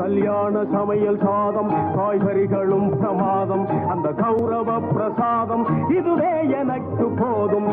கல்யாண சமையல் சாதம் காய்கறிகளும் பிரமாதம் அந்த கௌரவ பிரசாதம் இதுவே எனக்கு போதும்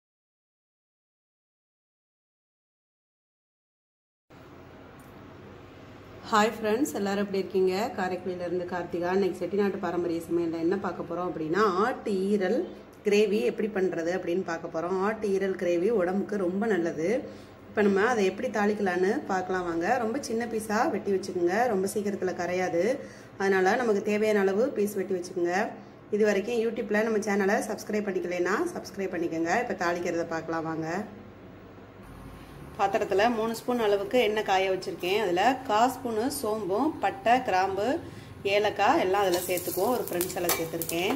ஹாய் ஃப்ரெண்ட்ஸ் எல்லாரும் எப்படி இருக்கீங்க காரைக்குடியிலேருந்து கார்த்திகா இன்னைக்கு செட்டிநாட்டு பாரம்பரிய சமையலில் என்ன பார்க்க போகிறோம் அப்படின்னா ஆட்டு ஈரல் கிரேவி எப்படி பண்ணுறது அப்படின்னு பார்க்க போகிறோம் ஆட்டு ஈரல் கிரேவி உடம்புக்கு ரொம்ப நல்லது இப்போ நம்ம அதை எப்படி தாளிக்கலான்னு பார்க்கலாம் வாங்க ரொம்ப சின்ன பீஸாக வெட்டி வச்சுக்கோங்க ரொம்ப சீக்கிரத்தில் கரையாது அதனால் நமக்கு தேவையான அளவு பீஸ் வெட்டி வச்சுக்கோங்க இது வரைக்கும் யூடியூப்பில் நம்ம சேனலை சப்ஸ்கிரைப் பண்ணிக்கலைன்னா சப்ஸ்கிரைப் பண்ணிக்கோங்க இப்போ தாளிக்கிறத பார்க்கலாம் வாங்க பாத்திரத்தில் மூணு ஸ்பூன் அளவுக்கு எண்ணெய் காய வச்சுருக்கேன் அதில் கால் ஸ்பூனு சோம்பும் பட்டை கிராம்பு ஏலக்காய் எல்லாம் அதில் சேர்த்துக்குவோம் ஒரு ஃப்ரெண்ட்ஸ் எல்லாம் சேர்த்துருக்கேன்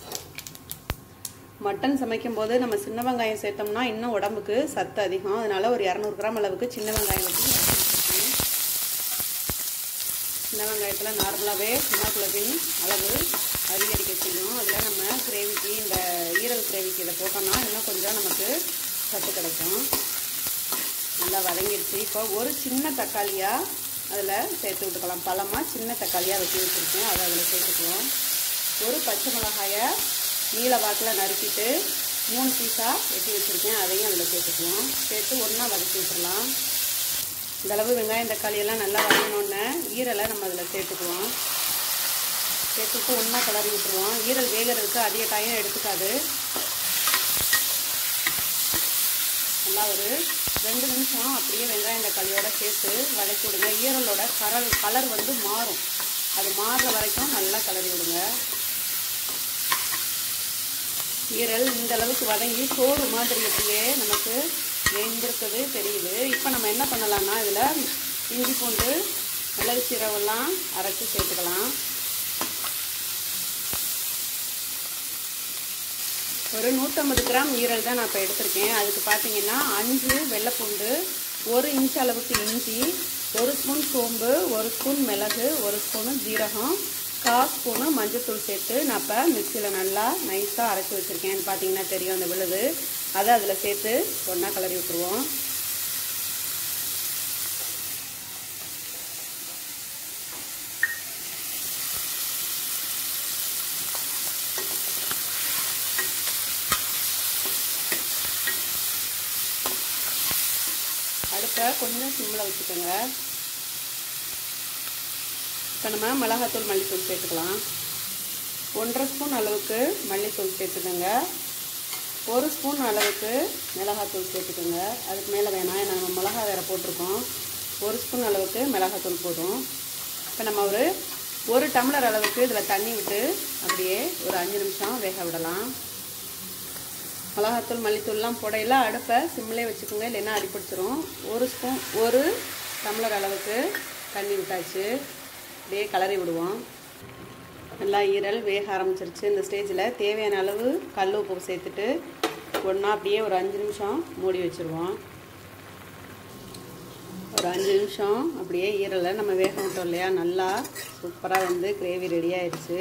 மட்டன் சமைக்கும் போது நம்ம சின்ன வெங்காயம் சேர்த்தோம்னா இன்னும் உடம்புக்கு சத்து அதிகம் அதனால ஒரு இரநூறு கிராம் அளவுக்கு சின்ன வெங்காயம் வச்சு சின்ன வெங்காயத்தில் நார்மலாகவே ஹிமாகுளோபின் அளவு அதிகரிக்க செய்யும் அதில் நம்ம கிரேவிக்கு இந்த ஈரல் கிரேவிக்கு இதை போட்டோம்னா இன்னும் கொஞ்சம் நமக்கு சத்து கிடைக்கும் நல்லா வதங்கிடுச்சு இப்போ ஒரு சின்ன தக்காளியாக அதில் சேர்த்து விட்டுக்கலாம் பழமாக சின்ன தக்காளியாக வெட்டி வச்சுருக்கேன் அதை அதில் சேர்த்துக்குவோம் ஒரு பச்சை மிளகாயை நீல வாக்கில் நறுக்கிட்டு மூணு பீஸாக வெட்டி வச்சுருக்கேன் அதையும் அதில் சேர்த்துக்குவோம் சேர்த்து ஒன்றா வதக்கி விட்டுடலாம் இந்தளவு வெங்காயம் தக்காளி எல்லாம் நல்லா வதங்கினோடனே ஈரலை நம்ம அதில் சேர்த்துக்குவோம் சேர்த்துட்டு ஒன்றா கிளறி விட்டுருவோம் ஈரல் வேகிறதுக்கு அதிக டைம் எடுத்துக்காது நல்லா ஒரு ரெண்டு நிமிஷம் அப்படியே வெங்காயம் தக்காளியோட சேர்த்து வதக்கி விடுங்க ஈரலோட கலர் கலர் வந்து மாறும் அது மாறுற வரைக்கும் நல்லா கிளறி விடுங்க ஈரல் இந்த அளவுக்கு வதங்கி சோறு மாதிரி அப்படியே நமக்கு வெந்திருக்குது தெரியுது இப்போ நம்ம என்ன பண்ணலாம்னா இதில் இஞ்சி பூண்டு மிளகு சீரகெல்லாம் அரைச்சி சேர்த்துக்கலாம் ஒரு நூற்றம்பது கிராம் ஈரல் தான் நான் இப்போ எடுத்திருக்கேன் அதுக்கு பார்த்தீங்கன்னா அஞ்சு வெள்ளைப்பூண்டு ஒரு இன்ச் அளவுக்கு இஞ்சி ஒரு ஸ்பூன் சோம்பு ஒரு ஸ்பூன் மிளகு ஒரு ஸ்பூனு ஜீரகம் கால் ஸ்பூனு மஞ்சத்தூள் சேர்த்து நான் இப்போ மிக்சியில் நல்லா நைஸாக அரைச்சி வச்சுருக்கேன் பார்த்தீங்கன்னா தெரியும் அந்த விழுது அதை அதில் சேர்த்து ஒன்றா கிளறி விட்டுருவோம் அடுப்பை கொஞ்சம் சிம்மில் வச்சுக்கோங்க இப்போ நம்ம மிளகாத்தூள் மல்லித்தூள் சேர்த்துக்கலாம் ஒன்றரை ஸ்பூன் அளவுக்கு மல்லித்தூள் சேர்த்துக்கோங்க ஒரு ஸ்பூன் அளவுக்கு மிளகாத்தூள் சேர்த்துக்கோங்க அதுக்கு மேலே வேணாம் நம்ம மிளகா வேறு போட்டிருக்கோம் ஒரு ஸ்பூன் அளவுக்கு மிளகாத்தூள் போதும் இப்போ நம்ம ஒரு ஒரு டம்ளர் அளவுக்கு இதில் தண்ணி விட்டு அப்படியே ஒரு அஞ்சு நிமிஷம் வேக விடலாம் மிளகாத்தூள் மல்லித்தூள்லாம் போடையில் அடுப்பை சிம்மிலே வச்சுக்கோங்க இல்லைன்னா அடிப்பிடிச்சிரும் ஒரு ஸ்பூன் ஒரு டம்ளர் அளவுக்கு தண்ணி விட்டாச்சு அப்படியே கலரி விடுவோம் நல்லா ஈரல் வேக ஆரம்பிச்சிருச்சு இந்த ஸ்டேஜில் தேவையான அளவு கல் உப்பு சேர்த்துட்டு ஒன்றா அப்படியே ஒரு அஞ்சு நிமிஷம் மூடி வச்சுருவோம் ஒரு அஞ்சு நிமிஷம் அப்படியே ஈரலை நம்ம வேக விட்டோம் இல்லையா நல்லா சூப்பராக வந்து கிரேவி ரெடி ஆயிடுச்சு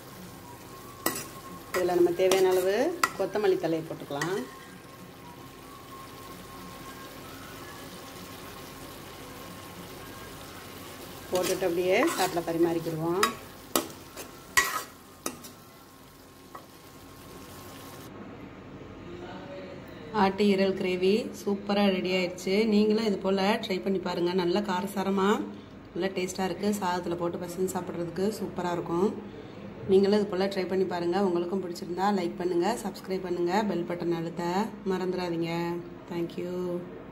இதில் நம்ம தேவையான அளவு கொத்தமல்லி தலையை போட்டுக்கலாம் போட்டுட்டு அப்படியே சாட்டில் பரிமாறிக்கிடுவோம் ஆட்டு ஈரல் கிரேவி சூப்பராக ரெடி ஆயிடுச்சு நீங்களும் இது போல் ட்ரை பண்ணி பாருங்கள் நல்லா காரசாரமாக நல்லா டேஸ்ட்டாக இருக்குது சாதத்தில் போட்டு பசங்க சாப்பிட்றதுக்கு சூப்பராக இருக்கும் நீங்களும் இது போல் ட்ரை பண்ணி பாருங்கள் உங்களுக்கும் பிடிச்சிருந்தா லைக் பண்ணுங்கள் சப்ஸ்கிரைப் பண்ணுங்கள் பெல் பட்டன் அழுத்த மறந்துடாதீங்க தேங்க்யூ